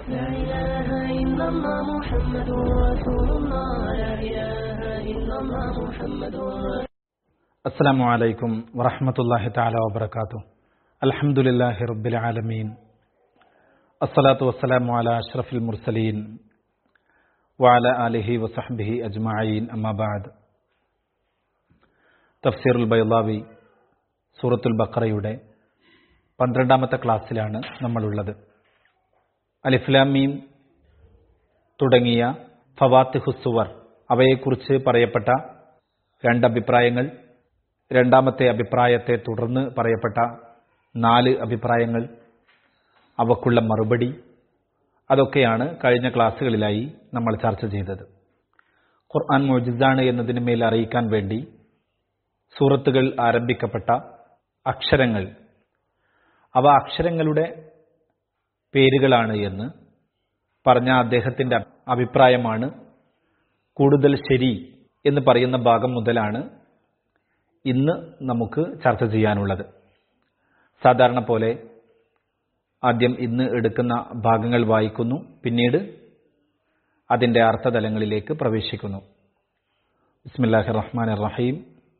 لا إله إلا الله محمد رسول الله لا إله إلا الله محمد رسول السلام عليكم ورحمة الله تعالى وبركاته الحمد لله رب العالمين الصلاة والسلام على أشرف المرسلين وعلى آله وصحبه أجمعين أما بعد തഫ്സീർ ഉൽ ബൈലാവി സൂറത്തുൽ ബക്കറയുടെ പന്ത്രണ്ടാമത്തെ ക്ലാസ്സിലാണ് നമ്മളുള്ളത് അലിഫ്ലാമീം തുടങ്ങിയ ഫവാത്തിഹുസുവർ അവയെക്കുറിച്ച് പറയപ്പെട്ട രണ്ടഭിപ്രായങ്ങൾ രണ്ടാമത്തെ അഭിപ്രായത്തെ തുടർന്ന് പറയപ്പെട്ട നാല് അഭിപ്രായങ്ങൾ അവക്കുള്ള മറുപടി അതൊക്കെയാണ് കഴിഞ്ഞ ക്ലാസ്സുകളിലായി നമ്മൾ ചർച്ച ചെയ്തത് ഖുർആൻ മോജിസാണ് എന്നതിന് മേൽ അറിയിക്കാൻ വേണ്ടി സൂറത്തുകൾ ആരംഭിക്കപ്പെട്ട അക്ഷരങ്ങൾ അവ അക്ഷരങ്ങളുടെ പേരുകളാണ് എന്ന് പറഞ്ഞ അദ്ദേഹത്തിൻ്റെ അഭിപ്രായമാണ് കൂടുതൽ ശരി എന്ന് പറയുന്ന ഭാഗം മുതലാണ് ഇന്ന് നമുക്ക് ചർച്ച ചെയ്യാനുള്ളത് സാധാരണ പോലെ ആദ്യം ഇന്ന് എടുക്കുന്ന ഭാഗങ്ങൾ വായിക്കുന്നു പിന്നീട് അതിൻ്റെ അർത്ഥതലങ്ങളിലേക്ക് പ്രവേശിക്കുന്നു ബിസ്മില്ലാഹി റഹ്മാൻ റഹീം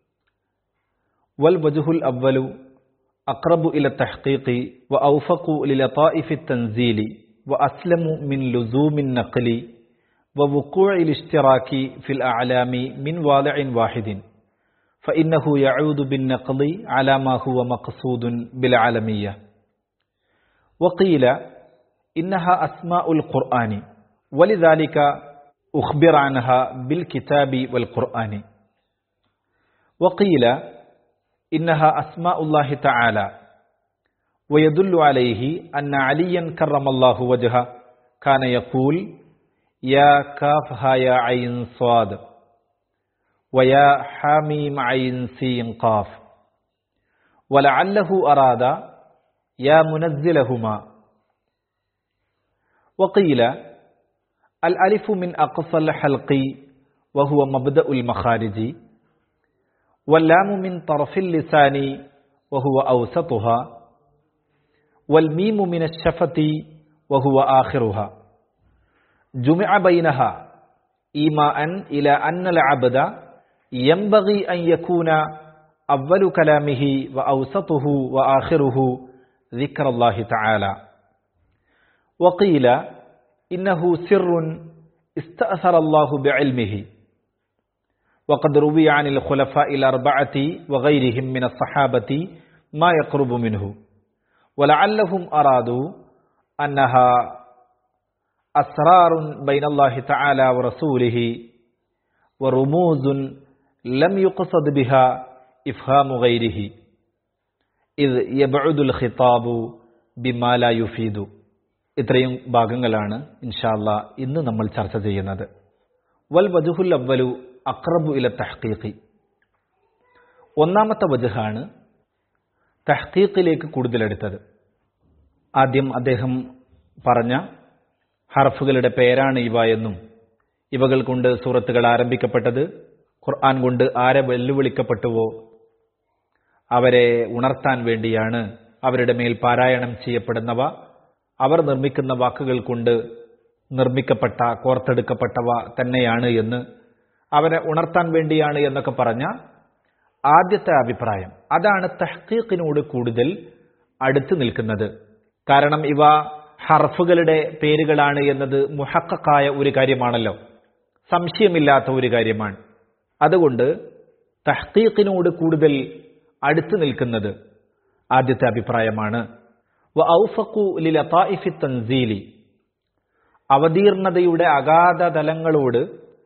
വൽ വജുഹുൽ അവലു അക്രബു ഇല തഹ്ഖീഖി വ ഔഫഖു ലിലതായിഫി തൻസീലി വ അസ്ലമു മിൻ ലുസൂമിൻ നഖലി വ വുഖൂഇൽ ഇഷ്തിറാക്കി ഫിൽ അഅലാമി മിൻ വാദിഇൻ വാഹിദിൻ فإنه يعود بالنقض على ما هو مقصود بالعالمية وقيل إنها أسماء القرآن ولذلك أخبر عنها بالكتاب والقرآن وقيل إنها أسماء الله تعالى ويدل عليه أن عليا كرم الله وجهه كان يقول يا كافها يا عين صاد ويا حاميم عين سين قاف ولعله أراد يا منزلهما وقيل الألف من أقصى الحلق وهو مبدأ المخارج واللام من طرف اللسان وهو أوسطها والميم من الشفة وهو آخرها جمع بينها إيماء إلى أن العبد ينبغي أن يكون أول كلامه وأوسطه وآخره ذكر الله تعالى وقيل إنه سر استأثر الله بعلمه وقد روي عن الخلفاء الأربعة وغيرهم من الصحابة ما يقرب منه ولعلهم أرادوا أنها أسرار بين الله تعالى ورسوله ورموز لم يقصد بها إفهام غيره إذ يبعد الخطاب بما لا يفيد ഇത്രയും ഭാഗങ്ങളാണ് ഇൻഷാല്ല ഇന്ന് നമ്മൾ ചർച്ച ചെയ്യുന്നത് വൽ വജുഹുൽ അവലു അക്രബു ഇല തഹ്ഖീഖി ഒന്നാമത്തെ വജഹാണ് തഹ്ഖീഖിലേക്ക് കൂടുതലെടുത്തത് ആദ്യം അദ്ദേഹം പറഞ്ഞ ഹർഫുകളുടെ പേരാണ് ഇവ എന്നും ഇവകൾ കൊണ്ട് സൂറത്തുകൾ ആരംഭിക്കപ്പെട്ടത് ഖുർആൻ കൊണ്ട് ആരെ വെല്ലുവിളിക്കപ്പെട്ടുവോ അവരെ ഉണർത്താൻ വേണ്ടിയാണ് അവരുടെ മേൽ പാരായണം ചെയ്യപ്പെടുന്നവ അവർ നിർമ്മിക്കുന്ന വാക്കുകൾ കൊണ്ട് നിർമ്മിക്കപ്പെട്ട കോർത്തെടുക്കപ്പെട്ടവ തന്നെയാണ് എന്ന് അവരെ ഉണർത്താൻ വേണ്ടിയാണ് എന്നൊക്കെ പറഞ്ഞ ആദ്യത്തെ അഭിപ്രായം അതാണ് തഹ്ഖീഖിനോട് കൂടുതൽ അടുത്ത് നിൽക്കുന്നത് കാരണം ഇവ ഹർഫുകളുടെ പേരുകളാണ് എന്നത് മുഹക്കായ ഒരു കാര്യമാണല്ലോ സംശയമില്ലാത്ത ഒരു കാര്യമാണ് അതുകൊണ്ട് തഹ്ഖീഖിനോട് കൂടുതൽ അടുത്ത് നിൽക്കുന്നത് ആദ്യത്തെ അഭിപ്രായമാണ് വ ഔഫഖു ലിലതായിഫി തൻസീലി അവതീർണതയുടെ അഗാധ തലങ്ങളോട്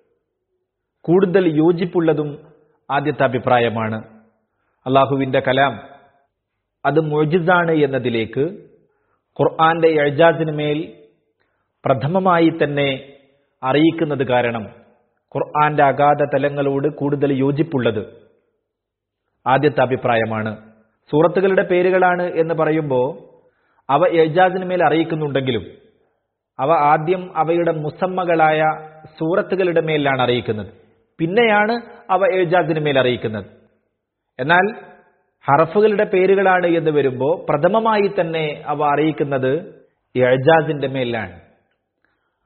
കൂടുതൽ യോജിപ്പുള്ളതും ആദ്യത്തെ അഭിപ്രായമാണ് അള്ളാഹുവിൻ്റെ കലാം അത് മൊജിസാണ് എന്നതിലേക്ക് ഖുർആന്റെ എഴുജാസിന് മേൽ പ്രഥമമായി തന്നെ അറിയിക്കുന്നത് കാരണം ഖുർആന്റെ അഗാധ തലങ്ങളോട് കൂടുതൽ യോജിപ്പുള്ളത് ആദ്യത്തെ അഭിപ്രായമാണ് സൂറത്തുകളുടെ പേരുകളാണ് എന്ന് പറയുമ്പോൾ അവ എഴുജാസിന് മേൽ അറിയിക്കുന്നുണ്ടെങ്കിലും അവ ആദ്യം അവയുടെ മുസമ്മകളായ സൂറത്തുകളുടെ മേലാണ് അറിയിക്കുന്നത് പിന്നെയാണ് അവ എഴുജാസിന് മേൽ അറിയിക്കുന്നത് എന്നാൽ ഹറഫുകളുടെ പേരുകളാണ് എന്ന് വരുമ്പോൾ പ്രഥമമായി തന്നെ അവ അറിയിക്കുന്നത് എഴജാസിന്റെ മേലാണ്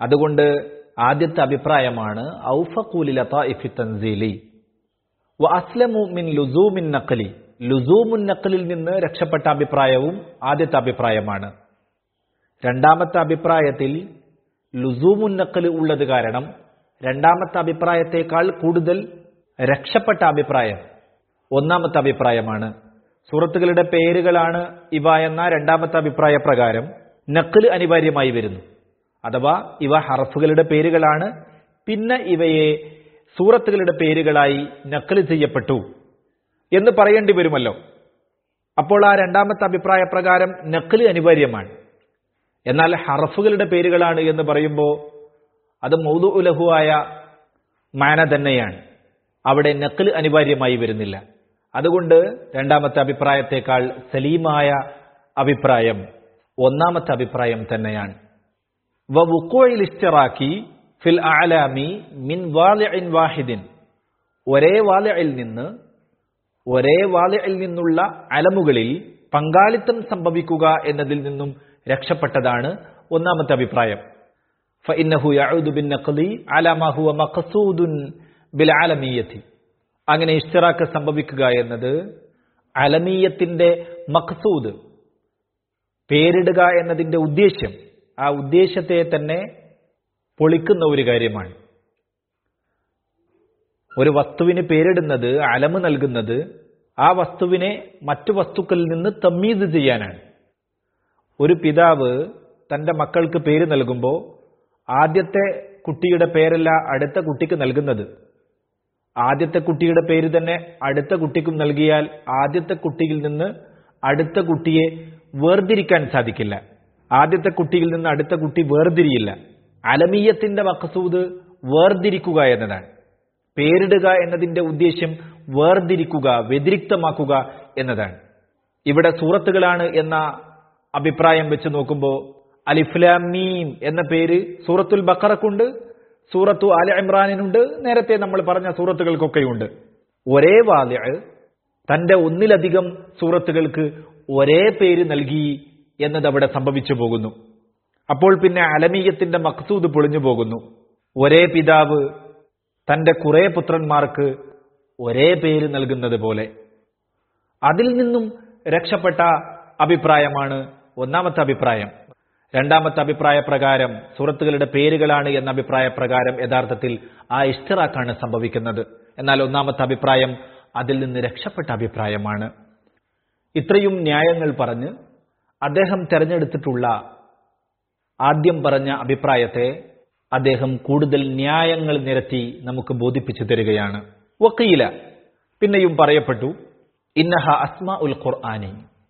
അതുകൊണ്ട് ആദ്യത്തെ അഭിപ്രായമാണ് ഔഫഖൂലി ലതാഇഫി തൻസീലി വ അസ്ലമു മിൻ ലുസൂമിൻ നഖലി ലുസൂമുൻ നഖലിൽ നിന്ന് രക്ഷപ്പെട്ട അഭിപ്രായവും ആദ്യത്തെ അഭിപ്രായമാണ് രണ്ടാമത്തെ അഭിപ്രായത്തിൽ ലുസൂമുൻ നഖൽ ഉള്ളത് കാരണം രണ്ടാമത്തെ അഭിപ്രായത്തേക്കാൾ കൂടുതൽ രക്ഷപ്പെട്ട അഭിപ്രായം ഒന്നാമത്തെ അഭിപ്രായമാണ് സൂറത്തുകളുടെ പേരുകളാണ് ഇവ എന്ന രണ്ടാമത്തെ അഭിപ്രായ പ്രകാരം നക്കല് അനിവാര്യമായി വരുന്നു അഥവാ ഇവ ഹറഫുകളുടെ പേരുകളാണ് പിന്നെ ഇവയെ സൂറത്തുകളുടെ പേരുകളായി നക്കല് ചെയ്യപ്പെട്ടു എന്ന് പറയേണ്ടി വരുമല്ലോ അപ്പോൾ ആ രണ്ടാമത്തെ അഭിപ്രായ പ്രകാരം നക്കല് അനിവാര്യമാണ് എന്നാൽ ഹറഫുകളുടെ പേരുകളാണ് എന്ന് പറയുമ്പോൾ അത് മൗതു ഉലഹുവായ മാന തന്നെയാണ് അവിടെ നക്കല് അനിവാര്യമായി വരുന്നില്ല അതുകൊണ്ട് രണ്ടാമത്തെ അഭിപ്രായത്തെക്കാൾ സലീമായ അഭിപ്രായം ഒന്നാമത്തെ അഭിപ്രായം തന്നെയാണ് ഇസ്തിറാക്കി ഫിൽ ആലാമി മിൻ വാലിഇൻ വാഹിദിൻ ഒരേ വാലിയിൽ നിന്ന് ഒരേ വാലിയിൽ നിന്നുള്ള അലമുകളിൽ പങ്കാളിത്തം സംഭവിക്കുക എന്നതിൽ നിന്നും രക്ഷപ്പെട്ടതാണ് ഒന്നാമത്തെ അഭിപ്രായം ഫഇന്നഹു യഊദു ബിൻ നഖ്ലി അലാ മാ ഹുവ മഖ്സൂദുൻ ബിൽ ആലമീയത്തി അങ്ങനെ ഇഷ്തിറാക്ക് സംഭവിക്കുക എന്നത് അലമീയത്തിന്റെ മഖ്സൂദ് പേരിടുക എന്നതിന്റെ ഉദ്ദേശ്യം ആ ഉദ്ദേശ്യത്തെ തന്നെ പൊളിക്കുന്ന ഒരു കാര്യമാണ് ഒരു വസ്തുവിന് പേരിടുന്നത് അലമ് നൽകുന്നത് ആ വസ്തുവിനെ മറ്റു വസ്തുക്കളിൽ നിന്ന് തമ്മീത് ചെയ്യാനാണ് ഒരു പിതാവ് തന്റെ മക്കൾക്ക് പേര് നൽകുമ്പോൾ ആദ്യത്തെ കുട്ടിയുടെ പേരല്ല അടുത്ത കുട്ടിക്ക് നൽകുന്നത് ആദ്യത്തെ കുട്ടിയുടെ പേര് തന്നെ അടുത്ത കുട്ടിക്കും നൽകിയാൽ ആദ്യത്തെ കുട്ടിയിൽ നിന്ന് അടുത്ത കുട്ടിയെ വേർതിരിക്കാൻ സാധിക്കില്ല ആദ്യത്തെ കുട്ടിയിൽ നിന്ന് അടുത്ത കുട്ടി വേർതിരിയില്ല അലമീയത്തിന്റെ മക്കസൂദ് വേർതിരിക്കുക എന്നതാണ് പേരിടുക എന്നതിന്റെ ഉദ്ദേശ്യം വേർതിരിക്കുക വ്യതിരിക്തമാക്കുക എന്നതാണ് ഇവിടെ സൂറത്തുകളാണ് എന്ന അഭിപ്രായം വെച്ച് നോക്കുമ്പോൾ അലിഫ്ലാമീം എന്ന പേര് സൂറത്തുൽ ബക്കറക്കുണ്ട് സൂറത്തു അല ഇമ്രാനിനുണ്ട് നേരത്തെ നമ്മൾ പറഞ്ഞ സൂറത്തുകൾക്കൊക്കെയുണ്ട് ഒരേ വാല്യ തന്റെ ഒന്നിലധികം സൂറത്തുകൾക്ക് ഒരേ പേര് നൽകി എന്നത് അവിടെ സംഭവിച്ചു പോകുന്നു അപ്പോൾ പിന്നെ അലമീയത്തിന്റെ മക്സൂദ് പൊളിഞ്ഞു പോകുന്നു ഒരേ പിതാവ് തന്റെ കുറെ പുത്രന്മാർക്ക് ഒരേ പേര് നൽകുന്നത് പോലെ അതിൽ നിന്നും രക്ഷപ്പെട്ട അഭിപ്രായമാണ് ഒന്നാമത്തെ അഭിപ്രായം രണ്ടാമത്തെ അഭിപ്രായ പ്രകാരം സുഹൃത്തുക്കളുടെ പേരുകളാണ് എന്ന അഭിപ്രായ പ്രകാരം യഥാർത്ഥത്തിൽ ആ ഇഷ്തിറാക്കാണ് സംഭവിക്കുന്നത് എന്നാൽ ഒന്നാമത്തെ അഭിപ്രായം അതിൽ നിന്ന് രക്ഷപ്പെട്ട അഭിപ്രായമാണ് ഇത്രയും ന്യായങ്ങൾ പറഞ്ഞ് അദ്ദേഹം തെരഞ്ഞെടുത്തിട്ടുള്ള ആദ്യം പറഞ്ഞ അഭിപ്രായത്തെ അദ്ദേഹം കൂടുതൽ ന്യായങ്ങൾ നിരത്തി നമുക്ക് ബോധിപ്പിച്ചു തരികയാണ് വക്കീല പിന്നെയും പറയപ്പെട്ടു ഇന്നഹ അസ്മ ഉൽ ഖുർആാനി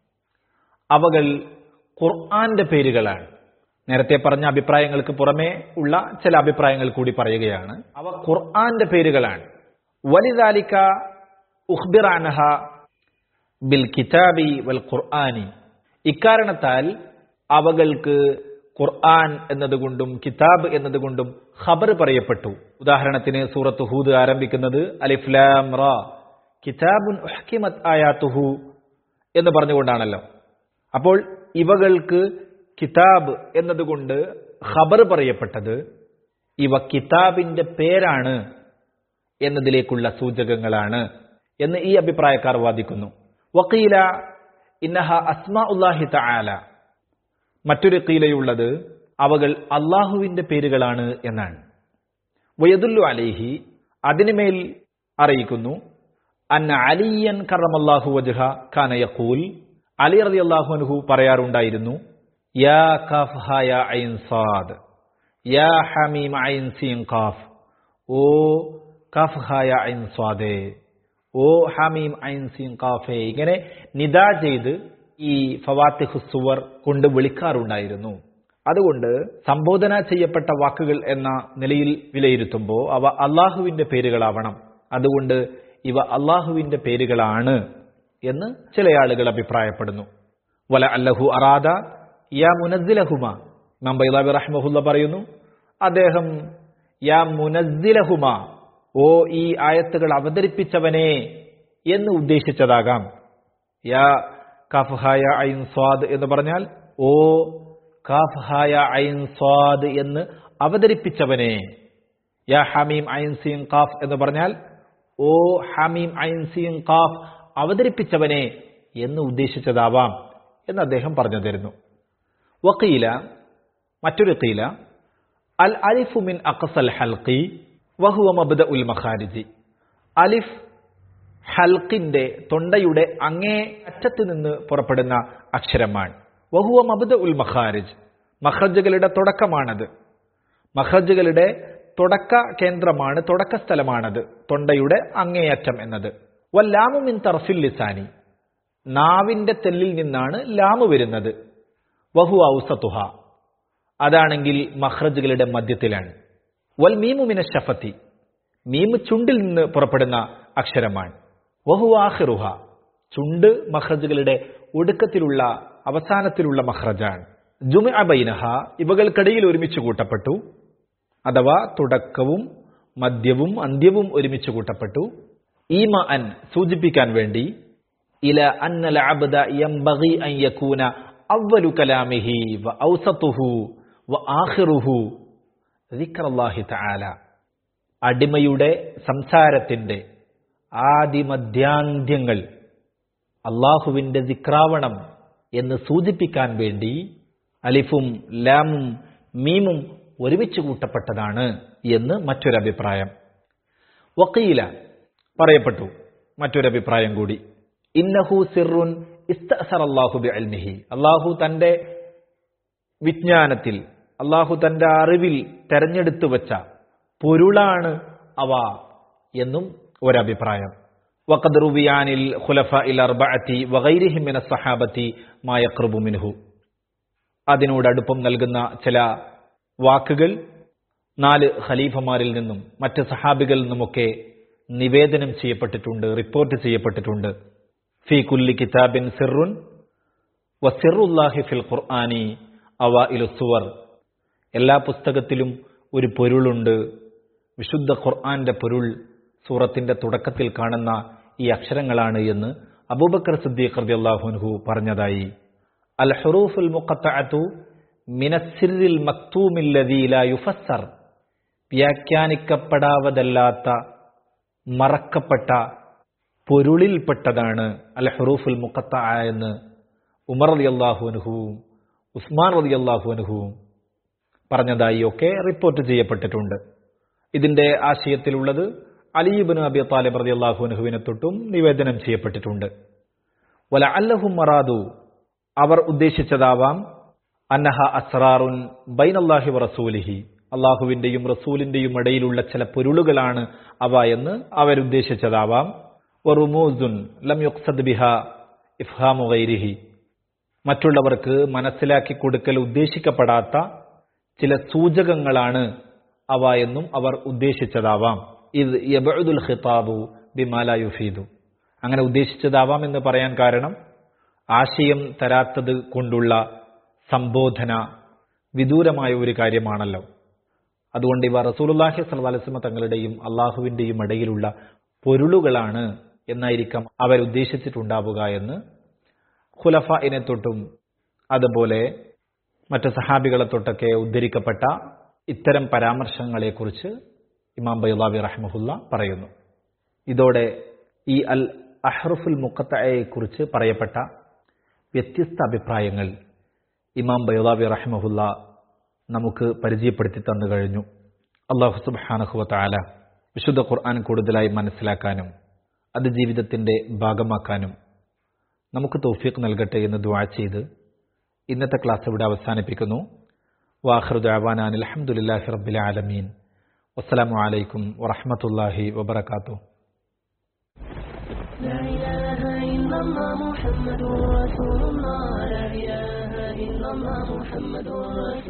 അവകൾ ഖുർആന്റെ പേരുകളാണ് നേരത്തെ പറഞ്ഞ അഭിപ്രായങ്ങൾക്ക് പുറമേ ഉള്ള ചില അഭിപ്രായങ്ങൾ കൂടി പറയുകയാണ് അവ ഖുർആന്റെ പേരുകളാണ് വലിദാലിക്ക ഉഖ്ബിറാനഹ ബിൽ കിതാബി വൽ ഖുർആനി ഇക്കാരണത്താൽ അവകൾക്ക് ഖുർആൻ എന്നതുകൊണ്ടും കിതാബ് എന്നതുകൊണ്ടും ഖബർ പറയപ്പെട്ടു ഉദാഹരണത്തിന് സൂറത്ത് ഹൂദ് ആരംഭിക്കുന്നത് അലിഫ്ലാം റ കിതാബുൻ ഉഹ്കിമത് ആയാത്തുഹു എന്ന് പറഞ്ഞുകൊണ്ടാണല്ലോ അപ്പോൾ ഇവകൾക്ക് കിതാബ് എന്നതുകൊണ്ട് ഖബർ പറയപ്പെട്ടത് ഇവ കിതാബിന്റെ പേരാണ് എന്നതിലേക്കുള്ള സൂചകങ്ങളാണ് എന്ന് ഈ അഭിപ്രായക്കാർ വാദിക്കുന്നു വക്കീല ഇന്നഹ അസ്മാ ഉല്ലാഹി തആല മറ്റൊരു കീലയുള്ളത് അവകൾ അള്ളാഹുവിന്റെ പേരുകളാണ് എന്നാണ് വയദുല്ലു അലേഹി അതിനുമേൽ അറിയിക്കുന്നു അന്ന അലിയൻ കറമല്ലാഹു വജ്ഹ ഖാന യഖൂൽ അലി റതി അള്ളാഹുനഹു പറയാറുണ്ടായിരുന്നു യാ കഫ് ഹായ ഐൻ സാദ് യാ ഹമീം ഐൻ സീൻ ഖാഫ് ഓ കഫ് ഹായ ഐൻ സ്വാദേ ഓ ഹമീം ഐൻ സീൻ ഖാഫേ ഇങ്ങനെ നിദാ ചെയ്ത് ഈ ഫവാത്തിഹ് സുവർ കൊണ്ട് വിളിക്കാറുണ്ടായിരുന്നു അതുകൊണ്ട് സംബോധന ചെയ്യപ്പെട്ട വാക്കുകൾ എന്ന നിലയിൽ വിലയിരുത്തുമ്പോൾ അവ അള്ളാഹുവിന്റെ പേരുകളാവണം അതുകൊണ്ട് ഇവ അള്ളാഹുവിന്റെ പേരുകളാണ് എന്ന് ചില ആളുകൾ അഭിപ്രായപ്പെടുന്നു വല അല്ലഹു അറാദ യാ മുനസ്സിലഹുമ നമ്പൈലാബി റഹ്മഹുല്ല പറയുന്നു അദ്ദേഹം യാ മുനസ്സിലഹുമ ഓ ഈ ആയത്തുകൾ അവതരിപ്പിച്ചവനെ എന്ന് ഉദ്ദേശിച്ചതാകാം യാ കഫ്ഹായ ഐൻ സ്വാദ് എന്ന് പറഞ്ഞാൽ ഓ കഫ്ഹായ ഐൻ സ്വാദ് എന്ന് അവതരിപ്പിച്ചവനെ യാ ഹമീം ഐൻ സീൻ ഖാഫ് എന്ന് പറഞ്ഞാൽ ഓ ഹമീം ഐൻ സീൻ ഖാഫ് അവതരിപ്പിച്ചവനെ എന്ന് ഉദ്ദേശിച്ചതാവാം എന്ന് അദ്ദേഹം പറഞ്ഞു തരുന്നു വക്കീല മറ്റൊരു കീല അൽ അലിഫു മിൻ അഖസൽ ഹൽഖി വഹുവ മബ്ദ ഉൽ മഖാരിജി അലിഫ് ഹൽക്കിന്റെ തൊണ്ടയുടെ അങ്ങേ അറ്റത്ത് നിന്ന് പുറപ്പെടുന്ന അക്ഷരമാണ് വഹുവ മബ്ദ ഉൽ മഖാരിജ് മഖ്റജുകളുടെ തുടക്കമാണത് മഖ്റജുകളുടെ തുടക്ക കേന്ദ്രമാണ് തുടക്ക സ്ഥലമാണത് തൊണ്ടയുടെ അങ്ങേയറ്റം എന്നത് വല്ലാമു മിൻ തർഫിൽ ലിസാനി നാവിന്റെ തെല്ലിൽ നിന്നാണ് ലാമു വരുന്നത് വഹു ഔസത്തുഹ അതാണെങ്കിൽ മഹ്റജുകളുടെ മധ്യത്തിലാണ് വൽ മീമു മിന ഷഫത്തി മീമ് ചുണ്ടിൽ നിന്ന് പുറപ്പെടുന്ന അക്ഷരമാണ് വഹു ആഹിറുഹ ചുണ്ട് മഹ്റജുകളുടെ ഒടുക്കത്തിലുള്ള അവസാനത്തിലുള്ള മഹ്റജാണ് ജുമ അബൈനഹ ഇവകൾക്കിടയിൽ ഒരുമിച്ച് കൂട്ടപ്പെട്ടു അഥവാ തുടക്കവും മധ്യവും അന്ത്യവും ഒരുമിച്ച് കൂട്ടപ്പെട്ടു ഈമ അൻ സൂചിപ്പിക്കാൻ വേണ്ടി ഇല അന്നൽ അബ്ദ യംബഗി അൻ യകൂന അവലു കലാമിഹി വ ഔസതുഹു വ ആഖിറുഹു ദിക്റല്ലാഹി തആല അടിമയുടെ സംസാരത്തിന്റെ ആദിമധ്യാന്ത്യങ്ങൾ അള്ളാഹുവിന്റെ ദിക്രാവണം എന്ന് സൂചിപ്പിക്കാൻ വേണ്ടി അലിഫും ലാമും മീമും ഒരുമിച്ച് കൂട്ടപ്പെട്ടതാണ് എന്ന് മറ്റൊരഭിപ്രായം വക്കീല പറയപ്പെട്ടു മറ്റൊരഭിപ്രായം കൂടി ഇന്നഹു സിറുൻ ഇസ്തഅസർ അല്ലാഹു ബി അൽമിഹി അള്ളാഹു തന്റെ വിജ്ഞാനത്തിൽ അള്ളാഹു തന്റെ അറിവിൽ തെരഞ്ഞെടുത്തു വച്ച പൊരുളാണ് അവ എന്നും ഒരഭിപ്രായം വഖദ് റുബിയാനിൽ ഖുലഫ ഇൽ അർബഅത്തി വഗൈരിഹിം മിന സഹാബത്തി മാ യഖ്റുബു മിൻഹു അതിനോട് അടുപ്പം നൽകുന്ന ചില വാക്കുകൾ നാല് ഖലീഫമാരിൽ നിന്നും മറ്റ് സഹാബികളിൽ നിന്നുമൊക്കെ നിവേദനം ചെയ്യപ്പെട്ടിട്ടുണ്ട് റിപ്പോർട്ട് ചെയ്യപ്പെട്ടിട്ടുണ്ട് ഫി കുല്ലി കിതാബിൻ സിറുൻ വസിറുല്ലാഹി ഫിൽ ഖുർആാനി അവ ഇലുസുവർ എല്ലാ പുസ്തകത്തിലും ഒരു പൊരുളുണ്ട് വിശുദ്ധ ഖുർആന്റെ പൊരുൾ സൂറത്തിന്റെ തുടക്കത്തിൽ കാണുന്ന ഈ അക്ഷരങ്ങളാണ് എന്ന് അബൂബക്കർ സിദ്ദീഖ് റളിയല്ലാഹുൻഹു പറഞ്ഞതായി അൽ ഹുറൂഫുൽ മുഖത്തഅതു മിനസ്സിറിൽ മക്തൂമില്ലദീ ലാ യുഫസ്സർ വ്യാഖ്യാനിക്കപ്പെടാവതല്ലാത്ത മറക്കപ്പെട്ട പൊരുളിൽപ്പെട്ടതാണ് അൽ ഹുറൂഫുൽ മുഖത്ത എന്ന് ഉമർ റതി അള്ളാഹുനുഹുവും ഉസ്മാൻ റതി അള്ളാഹുനുഹുവും പറഞ്ഞതായി ഒക്കെ റിപ്പോർട്ട് ചെയ്യപ്പെട്ടിട്ടുണ്ട് ഇതിന്റെ ആശയത്തിലുള്ളത് അലീബിന് അബി താലിബ് റതി അള്ളാഹുനുഹുവിനെ തൊട്ടും നിവേദനം ചെയ്യപ്പെട്ടിട്ടുണ്ട് വല അല്ലഹും മറാദു അവർ ഉദ്ദേശിച്ചതാവാം അന്നഹ അസ്റാറുൻ ബൈനല്ലാഹി റസൂലിഹി അള്ളാഹുവിന്റെയും റസൂലിന്റെയും ഇടയിലുള്ള ചില പൊരുളുകളാണ് അവ എന്ന് അവരുദ്ദേശിച്ചതാവാം വറുമൂസുൻ ലം യുക്സദ് ബിഹ ഇഫ്ഹാമു ഗൈരിഹി മറ്റുള്ളവർക്ക് മനസ്സിലാക്കി കൊടുക്കൽ ഉദ്ദേശിക്കപ്പെടാത്ത ചില സൂചകങ്ങളാണ് അവ എന്നും അവർ ഉദ്ദേശിച്ചതാവാം ഇത് യബുദുൽ ഖിതാബു ബിമാല യുഫീദു അങ്ങനെ ഉദ്ദേശിച്ചതാവാം എന്ന് പറയാൻ കാരണം ആശയം തരാത്തത് കൊണ്ടുള്ള സംബോധന വിദൂരമായ ഒരു കാര്യമാണല്ലോ അതുകൊണ്ട് ഇവ റസൂലുല്ലാഹി സ്വലമ തങ്ങളുടെയും അള്ളാഹുവിന്റെയും ഇടയിലുള്ള പൊരുളുകളാണ് എന്നായിരിക്കാം അവരുദ്ദേശിച്ചിട്ടുണ്ടാവുക എന്ന് ഖുലഫിനെ തൊട്ടും അതുപോലെ മറ്റ് സഹാബികളെ തൊട്ടൊക്കെ ഉദ്ധരിക്കപ്പെട്ട ഇത്തരം പരാമർശങ്ങളെക്കുറിച്ച് ഇമാം ബൈലാവി റഹ്മഹുല്ല പറയുന്നു ഇതോടെ ഈ അൽ അഹ്റുഫുൽ മുക്കത്തയെക്കുറിച്ച് പറയപ്പെട്ട വ്യത്യസ്ത അഭിപ്രായങ്ങൾ ഇമാം ബൈലാവി റഹ്മഹുല്ല നമുക്ക് പരിചയപ്പെടുത്തി തന്നു കഴിഞ്ഞു അള്ളാഹു സുബാനഹുവല വിശുദ്ധ ഖുർആൻ കൂടുതലായി മനസ്സിലാക്കാനും അത് ജീവിതത്തിന്റെ ഭാഗമാക്കാനും നമുക്ക് തൗഫീഖ് നൽകട്ടെ എന്ന് ദുആ ചെയ്ത് ഇന്നത്തെ ക്ലാസ് ഇവിടെ അവസാനിപ്പിക്കുന്നു വാഹൃദ് അവാനാൻ അലഹമുല്ലാഹി റബ്ബിൽ ആലമീൻ വസ്സലാമു അലൈക്കും വറഹമത്തല്ലാഹി വബർക്കാത്തു لا إله إلا الله محمد رسول الله لا إله إلا الله محمد رسول